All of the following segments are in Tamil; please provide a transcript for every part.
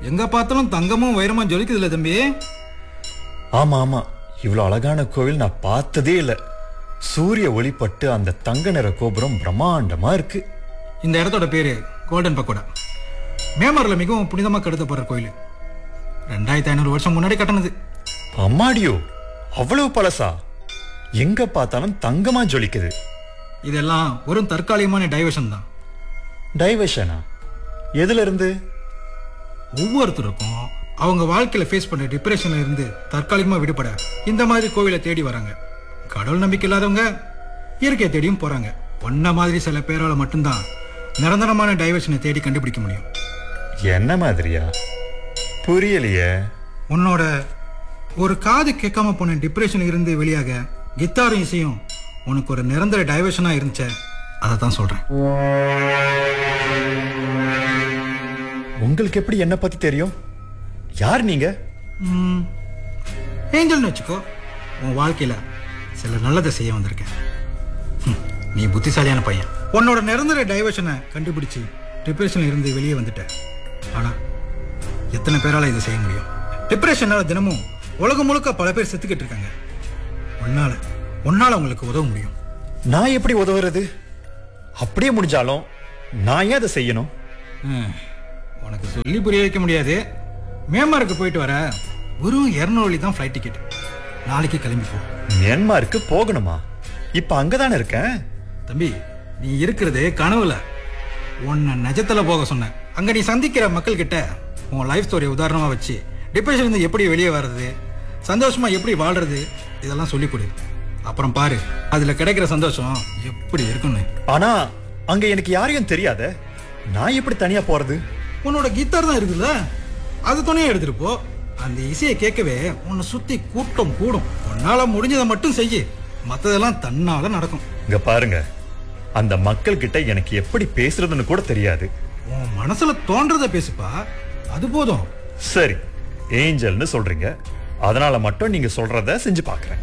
எங்க பார்த்தாலும் தங்கமும் வைரமும் ஜொலிக்குதுல்ல தம்பி ஆமா ஆமா இவ்வளவு அழகான கோவில் நான் பார்த்ததே இல்ல சூரிய ஒளிப்பட்டு அந்த தங்க நிற கோபுரம் பிரம்மாண்டமா இருக்கு இந்த இடத்தோட பேரு கோல்டன் பக்கோடா மேமரில் மிகவும் புனிதமா கருதப்படுற கோயில் ரெண்டாயிரத்தி ஐநூறு வருஷம் முன்னாடி கட்டினது அம்மாடியோ அவ்வளவு பழசா எங்க பார்த்தாலும் தங்கமா ஜொலிக்குது இதெல்லாம் வெறும் தற்காலிகமான டைவர்ஷன் தான் டைவர்ஷனா எதுல இருந்து ஒவ்வொருத்தருக்கும் அவங்க வாழ்க்கையில ஃபேஸ் பண்ற டிப்ரெஷன்ல இருந்து தற்காலிகமா விடுபட இந்த மாதிரி கோவிலை தேடி வராங்க கடவுள் நம்பிக்கை இல்லாதவங்க இயற்கையை தேடியும் போறாங்க ஒன்ன மாதிரி சில பேரால மட்டும்தான் நிரந்தரமான டைவர்ஷனை தேடி கண்டுபிடிக்க முடியும் என்ன மாதிரியா புரியலையே உன்னோட ஒரு காது கேட்காம போன டிப்ரெஷன் இருந்து வெளியாக கித்தாரும் இசையும் உனக்கு ஒரு நிரந்தர டைவர்ஷனா இருந்துச்சே அதை தான் சொல்றேன் உங்களுக்கு எப்படி என்ன பத்தி தெரியும் யார் நீங்க ம், ஏஞ்சல்னு வச்சுக்கோ உன் வாழ்க்கையில சில நல்லதை செய்ய வந்திருக்கேன் ஹம், நீ புத்திசாலியான பையன் உன்னோட நிரந்தர டைவர்ஷனை கண்டுபிடிச்சு டிப்ரெஷன்ல இருந்து வெளியே வந்துட்ட ஆனா எத்தனை பேரால இதை செய்ய முடியும் டிப்ரெஷனால தினமும் உலகம் முழுக்க பல பேர் செத்துக்கிட்டு இருக்காங்க உன்னால உன்னால உங்களுக்கு உதவ முடியும் நான் எப்படி உதவுறது அப்படியே முடிஞ்சாலும் நான் ஏன் அதை செய்யணும் ம், உனக்கு சொல்லி புரிய வைக்க முடியாது மேம்பாருக்கு போயிட்டு வர வெறும் இரநூறு வழி தான் ஃப்ளைட் டிக்கெட் நாளைக்கு கிளம்பி போ மியான்மாருக்கு போகணுமா இப்ப அங்கதானே இருக்கேன் தம்பி நீ இருக்கிறது கனவுல உன்னை நிஜத்துல போக சொன்னேன் அங்க நீ சந்திக்கிற மக்கள் கிட்ட உன் லைஃப் ஸ்டோரி உதாரணமா வச்சு டிப்ரெஷன் இருந்து எப்படி வெளியே வர்றது சந்தோஷமா எப்படி வாழ்றது இதெல்லாம் சொல்லிக் கொடு அப்புறம் பாரு அதுல கிடைக்கிற சந்தோஷம் எப்படி இருக்குன்னு ஆனா அங்க எனக்கு யாரையும் தெரியாத நான் எப்படி தனியா போறது உன்னோட கித்தார் தான் இருக்குல்ல அது துணையை எடுத்துட்டு போ அந்த இசையை கேட்கவே உன்னை சுத்தி கூட்டம் கூடும் உன்னால முடிஞ்சதை மட்டும் செய்யு மத்ததெல்லாம் தன்னால நடக்கும் இங்க பாருங்க அந்த மக்கள் கிட்ட எனக்கு எப்படி பேசுறதுன்னு கூட தெரியாது உன் மனசுல தோன்றதை பேசுப்பா அது போதும் சரி ஏஞ்சல்னு சொல்றீங்க அதனால மட்டும் நீங்க சொல்றத செஞ்சு பார்க்கறேன்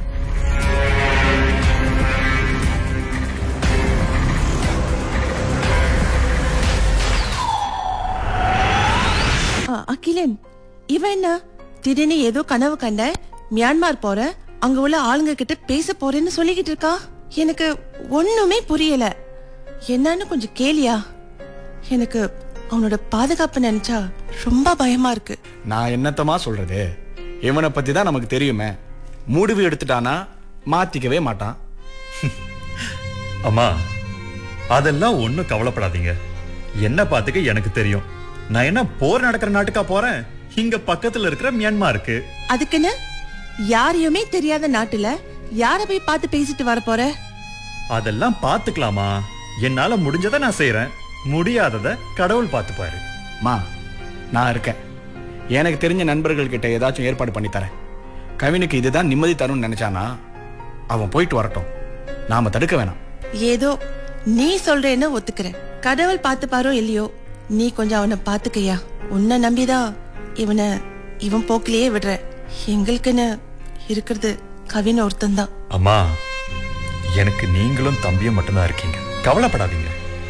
ஆ, அகிலன் இவன் என்ன திடீர்னு ஏதோ கனவு கண்ட மியான்மார் போற அங்க உள்ள ஆளுங்க கிட்ட பேச போறேன்னு சொல்லிக்கிட்டு இருக்கா எனக்கு ஒண்ணுமே புரியல என்னன்னு கொஞ்சம் கேளியா எனக்கு அவனோட பாதுகாப்பு நினைச்சா ரொம்ப பயமா இருக்கு நான் என்னத்தமா சொல்றது இவனை பத்தி தான் நமக்கு தெரியுமே முடிவு எடுத்துட்டானா மாத்திக்கவே மாட்டான் அம்மா அதெல்லாம் ஒண்ணும் கவலைப்படாதீங்க என்ன பார்த்துக்க எனக்கு தெரியும் நான் என்ன போர் நடக்கிற நாட்டுக்கா போறேன் இங்க பக்கத்துல இருக்கிற மியான்மாருக்கு அதுக்குன்னு யாரையுமே தெரியாத நாட்டுல யார போய் பார்த்து பேசிட்டு வர போற அதெல்லாம் பார்த்துக்கலாமா என்னால முடிஞ்சதை நான் செய்யறேன் முடியாதத கடவுள் பார்த்துப்பாரு மா நான் இருக்கேன் எனக்கு தெரிஞ்ச நண்பர்கள் கிட்ட ஏதாச்சும் ஏற்பாடு பண்ணி தரேன் கவினுக்கு இதுதான் நிம்மதி தரும்னு நினைச்சானா அவன் போயிட்டு வரட்டும் நாம தடுக்க வேணாம் ஏதோ நீ சொல்றேன்னு ஒத்துக்கிறேன் கடவுள் பார்த்துப்பாரோ இல்லையோ நீ கொஞ்சம் அவனை பாத்துக்கையா உன்னை நம்பிதான் இவனை இவன் போக்கிலேயே விடுற எங்களுக்குன்னு இருக்கிறது கவின் ஒருத்தன்தான் அம்மா எனக்கு நீங்களும் தம்பியும் மட்டும்தான் இருக்கீங்க கவலைப்படாதீங்க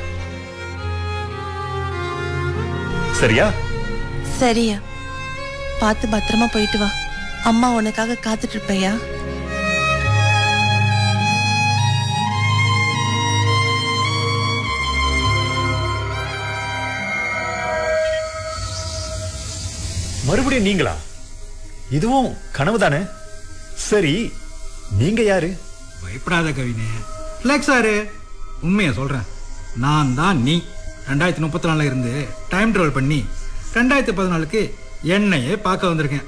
சரியா சரியா பார்த்து பத்திரமா போயிட்டு வா அம்மா உனக்காக காத்துட்டு இருப்பையா மறுபடியும் நீங்களா இதுவும் கனவு தானே சரி நீங்க யாரு பயப்படாத கவினே ரிலாக்ஸ் ஆரு உண்மையை சொல்றேன் நான் தான் நீ ரெண்டாயிரத்தி முப்பத்தி நாலுல இருந்து டைம் ட்ராவல் பண்ணி ரெண்டாயிரத்தி பதினாலுக்கு என்னையே பார்க்க வந்திருக்கேன்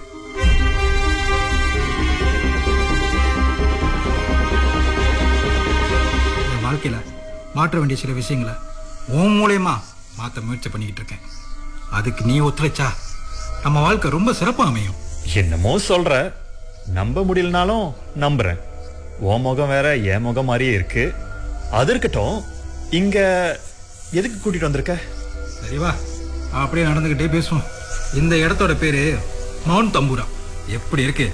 என் வாழ்க்கையில மாற்ற வேண்டிய சில விஷயங்களை உன் மூலியமா மாற்ற முயற்சி பண்ணிக்கிட்டு இருக்கேன் அதுக்கு நீ ஒத்துழைச்சா நம்ம வாழ்க்கை ரொம்ப சிறப்பாக அமையும் என்னமோ சொல்ற நம்ப முடியலனாலும் நம்புறேன் உன் முகம் வேற என் முகம் மாதிரியே இருக்கு அது இருக்கட்டும் இங்க எதுக்கு கூட்டிட்டு வந்திருக்க சரி வா அப்படியே நடந்துக்கிட்டே பேசுவோம் இந்த இடத்தோட பேரு மவுண்ட் தம்பூரா எப்படி இருக்கு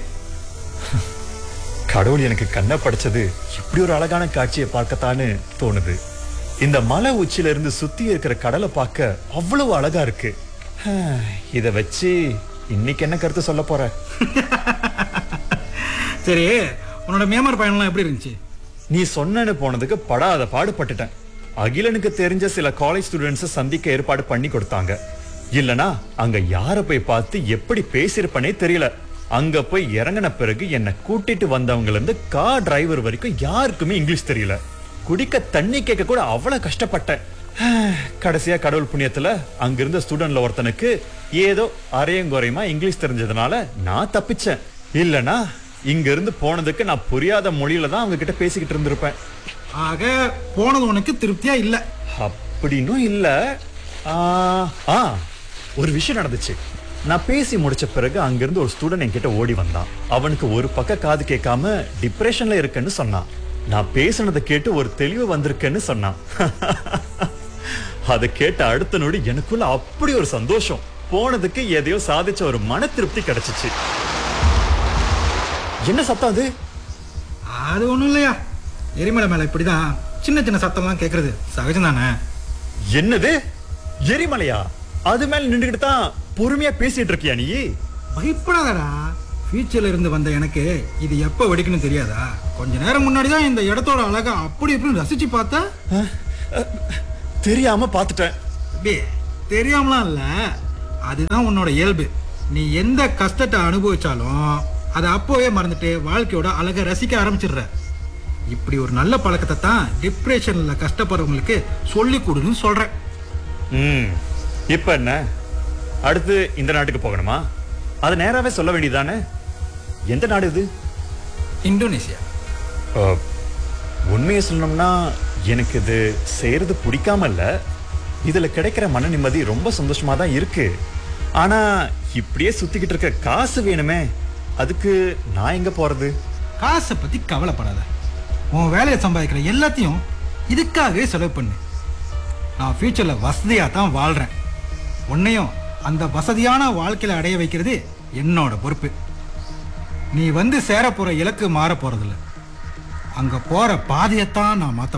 கடவுள் எனக்கு கண்ணை படைச்சது இப்படி ஒரு அழகான காட்சியை பார்க்கத்தான்னு தோணுது இந்த மலை உச்சியில இருந்து சுத்தி இருக்கிற கடலை பார்க்க அவ்வளவு அழகா இருக்கு இத வச்சு இன்னைக்கு என்ன கருத்து சொல்ல போற சரி உன்னோட மியான்மர் பயணம்லாம் எப்படி இருந்துச்சு நீ சொன்னேன்னு போனதுக்கு படாத பாடுபட்டுட்டேன் அகிலனுக்கு தெரிஞ்ச சில காலேஜ் ஸ்டூடெண்ட்ஸை சந்திக்க ஏற்பாடு பண்ணி கொடுத்தாங்க இல்லனா அங்க யார போய் பார்த்து எப்படி பேசியிருப்பனே தெரியல அங்க போய் இறங்கின பிறகு என்னை கூட்டிட்டு வந்தவங்க இருந்து கார் டிரைவர் வரைக்கும் யாருக்குமே இங்கிலீஷ் தெரியல குடிக்க தண்ணி கேட்க கூட அவ்வளவு கஷ்டப்பட்டேன் கடைசியா கடவுள் புண்ணியத்துல அங்கிருந்த ஸ்டூடெண்ட்ல ஒருத்தனுக்கு ஏதோ அரையங்குறையுமா இங்கிலீஷ் தெரிஞ்சதுனால நான் தப்பிச்சேன் இல்லனா இங்க இருந்து போனதுக்கு நான் புரியாத மொழியில தான் அவங்க கிட்ட பேசிக்கிட்டு இருந்திருப்பேன் ஆக போனது உனக்கு திருப்தியா இல்ல அப்படின்னும் இல்ல ஆ, ஆ ஒரு விஷயம் நடந்துச்சு நான் பேசி முடிச்ச பிறகு அங்கிருந்து ஒரு ஸ்டூடெண்ட் என்கிட்ட ஓடி வந்தான் அவனுக்கு ஒரு பக்க காது கேட்காம டிப்ரெஷன்ல இருக்குன்னு சொன்னான் நான் பேசுனதை கேட்டு ஒரு தெளிவு வந்திருக்கேன்னு சொன்னான் அதை கேட்ட அடுத்த நொடி எனக்குள்ள அப்படி ஒரு சந்தோஷம் போனதுக்கு எதையோ சாதிச்ச ஒரு மன திருப்தி கிடைச்சிச்சு என்ன சத்தம் அது அது ஒண்ணும் இல்லையா எரிமலை மேல இப்படிதான் சின்ன சின்ன சத்தம்லாம் கேக்குறது சகஜம் தானே என்னது எரிமலையா அது மேல நின்றுகிட்டு தான் பொறுமையா பேசிட்டு இருக்கியா நீ பயப்படாதடா ஃபியூச்சர்ல இருந்து வந்த எனக்கு இது எப்ப வெடிக்கணும் தெரியாதா கொஞ்ச நேரம் முன்னாடி தான் இந்த இடத்தோட அழகை அப்படி இப்படின்னு ரசிச்சு பார்த்தா அஹ், அஹ், தெரியாம பாத்துட்டேன் டே தெரியாமலாம் இல்ல அதுதான் உன்னோட இயல்பு நீ எந்த கஷ்டத்தை அனுபவிச்சாலும் அதை அப்போவே மறந்துட்டு வாழ்க்கையோட அழகை ரசிக்க ஆரம்பிச்சிடுற இப்படி ஒரு நல்ல பழக்கத்தை தான் டிப்ரெஷன்ல கஷ்டப்படுறவங்களுக்கு சொல்லி கொடுன்னு சொல்றேன் ம் இப்ப என்ன அடுத்து இந்த நாட்டுக்கு போகணுமா அது நேராவே சொல்ல வேண்டியதானே எந்த நாடு இது இந்தோனேசியா அஹ், உண்மையை சொல்லணும்னா எனக்கு இது செய்யறது பிடிக்காம இல்ல இதுல கிடைக்கிற மன நிம்மதி ரொம்ப சந்தோஷமா தான் இருக்கு ஆனா இப்படியே சுத்திக்கிட்டு இருக்க காசு வேணுமே அதுக்கு நான் எங்க போறது காசை பத்தி கவலைப்படாத உன் வேலையை சம்பாதிக்கிற எல்லாத்தையும் இதுக்காகவே செலவு பண்ணு நான் ஃபியூச்சர்ல வசதியா தான் வாழ்றேன் உன்னையும் அந்த வசதியான வாழ்க்கையில அடைய வைக்கிறது என்னோட பொறுப்பு நீ வந்து சேர போற இலக்கு மாற போறதில்ல அங்க போற பாதையத்தான் நான் மாத்த